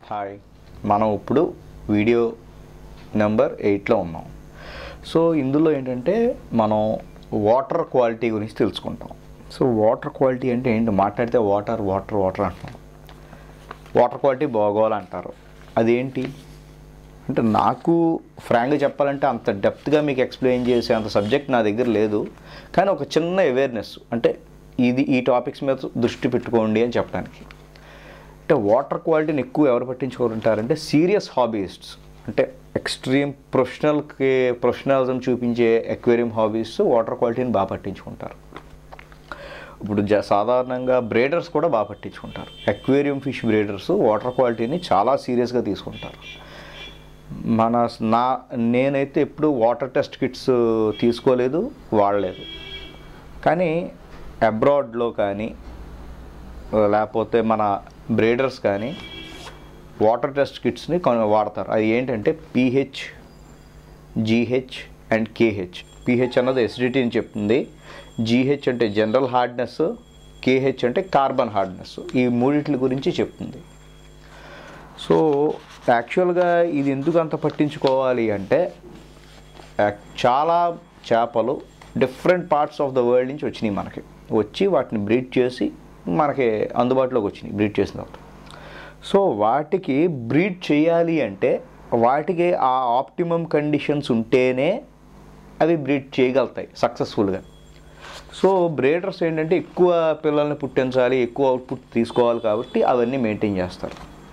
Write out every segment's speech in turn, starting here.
hi మనం ఇప్పుడు video number ఎయిట్లో ఉన్నాం సో ఇందులో ఏంటంటే మనం వాటర్ క్వాలిటీ గురించి తెలుసుకుంటాం సో వాటర్ క్వాలిటీ అంటే ఏంటి మాట్లాడితే వాటర్ వాటర్ వాటర్ అంటున్నాం వాటర్ క్వాలిటీ బాగోవాలంటారు అదేంటి అంటే నాకు ఫ్రాంక్గా చెప్పాలంటే అంత డెప్త్గా మీకు ఎక్స్ప్లెయిన్ చేసే అంత సబ్జెక్ట్ నా దగ్గర లేదు కానీ ఒక చిన్న అవేర్నెస్ అంటే ఇది ఈ టాపిక్స్ మీద దృష్టి పెట్టుకోండి అని చెప్పడానికి అంటే వాటర్ క్వాలిటీని ఎక్కువ ఎవరు పట్టించుకుంటారంటే సీరియస్ హాబీయిస్ట్స్ అంటే ఎక్స్ట్రీమ్ ప్రొఫెషనల్కి ప్రొఫెషనలిజం చూపించే ఎక్వేరియం హాబీస్ వాటర్ క్వాలిటీని బాగా పట్టించుకుంటారు ఇప్పుడు జ సాధారణంగా బ్రేడర్స్ కూడా బాగా పట్టించుకుంటారు ఎక్వేరియం ఫిష్ బ్రేడర్స్ వాటర్ క్వాలిటీని చాలా సీరియస్గా తీసుకుంటారు మన నా నేనైతే ఎప్పుడు వాటర్ టెస్ట్ కిట్స్ తీసుకోలేదు వాడలేదు కానీ అబ్రాడ్లో కానీ లేకపోతే మన బ్రేడర్స్ కానీ వాటర్ టెస్ట్ కిట్స్ని కొన వాడతారు అది ఏంటంటే pH GH and KH pH అన్నది ఎసిడిటీ అని చెప్తుంది జీహెచ్ అంటే జనరల్ హార్డ్నెస్ కేహెచ్ అంటే కార్బన్ హార్డ్నెస్ ఈ మూడిట్ల గురించి చెప్తుంది సో యాక్చువల్గా ఇది ఎందుకు అంత పట్టించుకోవాలి అంటే యాక్- చాలా చేపలు different parts of the world నుంచి వచ్చినాయి మనకి వచ్చి వాటిని బ్రీడ్ చేసి మనకి అందుబాటులోకి వచ్చినాయి బ్రీడ్ చేసిన తర్వాత సో వాటికి బ్రీడ్ చేయాలి అంటే వాటికి ఆ ఆప్టిమమ్ కండిషన్స్ ఉంటేనే అవి బ్రీడ్ చేయగలుగుతాయి సక్సెస్ఫుల్గా సో బ్రేడర్స్ ఏంటంటే ఎక్కువ పిల్లల్ని పుట్టించాలి ఎక్కువ అవుట్పుట్ తీసుకోవాలి కాబట్టి అవన్నీ మెయింటైన్ చేస్తారు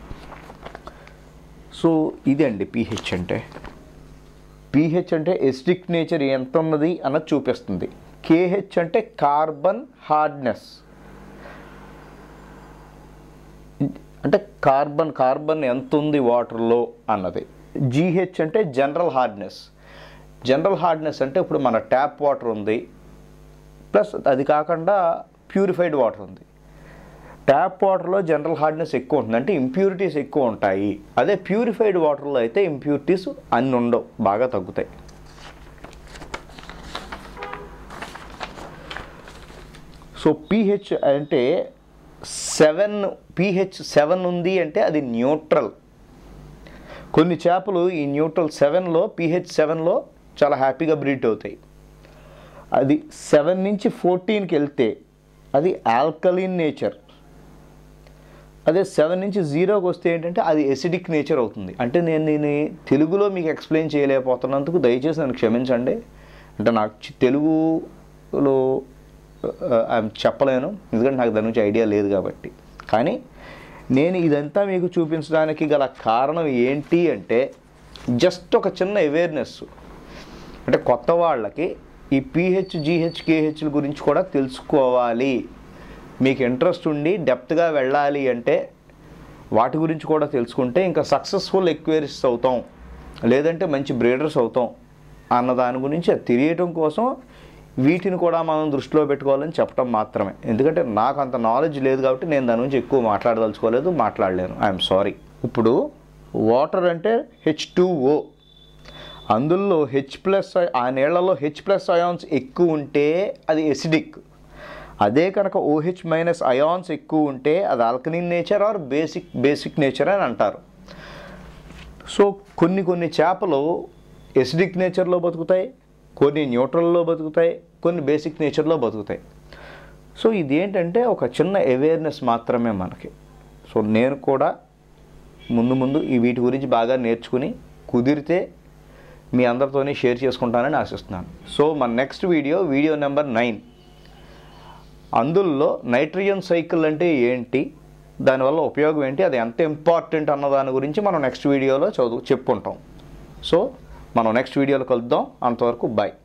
సో ఇదండి పీహెచ్ అంటే పీహెచ్ అంటే ఎసిడిక్ నేచర్ ఎంత ఉన్నది అన్నది చూపిస్తుంది కేహెచ్ అంటే కార్బన్ హార్డ్నెస్ అంటే కార్బన్ కార్బన్ ఎంత ఉంది వాటర్లో అన్నది జీహెచ్ అంటే జనరల్ హార్డ్నెస్ జనరల్ హార్డ్నెస్ అంటే ఇప్పుడు మన ట్యాప్ వాటర్ ఉంది ప్లస్ అది కాకుండా ప్యూరిఫైడ్ వాటర్ ఉంది ట్యాప్ వాటర్లో జనరల్ హార్డ్నెస్ ఎక్కువ ఉంటుంది అంటే ఇంప్యూరిటీస్ ఎక్కువ ఉంటాయి అదే ప్యూరిఫైడ్ వాటర్లో అయితే ఇంప్యూరిటీస్ అన్ని ఉండవు బాగా తగ్గుతాయి సో పీహెచ్ అంటే సెవెన్ పీహెచ్ సెవెన్ ఉంది అంటే అది న్యూట్రల్ కొన్ని చేపలు ఈ న్యూట్రల్ సెవెన్లో పీహెచ్ సెవెన్లో చాలా హ్యాపీగా బ్రీడ్ అవుతాయి అది సెవెన్ నుంచి ఫోర్టీన్కి వెళ్తే అది ఆల్కలిన్ నేచర్ అదే సెవెన్ నుంచి జీరోకి వస్తే ఏంటంటే అది ఎసిడిక్ నేచర్ అవుతుంది అంటే నేను నేను తెలుగులో మీకు ఎక్స్ప్లెయిన్ చేయలేకపోతున్నందుకు దయచేసి నన్ను క్షమించండి అంటే నాకు చి- తెలుగులో ఆ, ఆ, చెప్పలేను ఎందుకంటే నాకు దాని నుంచి ఐడియా లేదు కాబట్టి కానీ నేను ఇదంతా మీకు చూపించడానికి గల కారణం ఏంటి అంటే జస్ట్ ఒక చిన్న అవేర్నెస్ అంటే కొత్త వాళ్ళకి ఈ పీహెచ్ జీహెచ్ కేహెచ్ల గురించి కూడా తెలుసుకోవాలి మీకు ఇంట్రెస్ట్ ఉండి డెప్త్గా వెళ్ళాలి అంటే వాటి గురించి కూడా తెలుసుకుంటే ఇంకా సక్సెస్ఫుల్ ఎక్వేరిస్ట్ అవుతాం లేదంటే మంచి బ్రీడర్స్ అవుతాం అన్న దాని గురించి అది తెలియటం కోసం వీటిని కూడా మనం దృష్టిలో పెట్టుకోవాలని చెప్పడం మాత్రమే ఎందుకంటే నాకు అంత నాలెడ్జ్ లేదు కాబట్టి నేను దాని గురించి ఎక్కువ మాట్లాడదలుచుకోలేదు మాట్లాడలేను ఐఎమ్ సారీ ఇప్పుడు వాటర్ అంటే హెచ్ ఓ అందులో హెచ్ ప్లస్ ఆ నీళ్లలో హెచ్ ప్లస్ అయాన్స్ ఎక్కువ ఉంటే అది ఎసిడిక్ అదే కనుక ఓహెచ్ మైనస్ అయాన్స్ ఎక్కువ ఉంటే అది alkaline nature or basic basic nature అని అంటారు సో కొన్ని కొన్ని చేపలు ఎసిడిక్ నేచర్లో బతుకుతాయి కొన్ని న్యూట్రల్లో బతుకుతాయి కొన్ని బేసిక్ నేచర్లో బతుకుతాయి సో ఇదేంటంటే ఒక చిన్న అవేర్నెస్ మాత్రమే మనకి సో నేను కూడా ముందు ముందు ఈ వీటి గురించి బాగా నేర్చుకుని కుదిరితే మీ అందరితోని షేర్ చేసుకుంటానని ఆశిస్తున్నాను సో మన next video video number nine అందులో నైట్రిజన్ సైకిల్ అంటే ఏంటి దానివల్ల ఉపయోగం ఏంటి అది ఎంత ఇంపార్టెంట్ అన్న దాని గురించి మనం నెక్స్ట్ వీడియోలో చదువు చెప్పుకుంటాం సో మనం నెక్స్ట్ వీడియోలో కలుద్దాం అంతవరకు బాయ్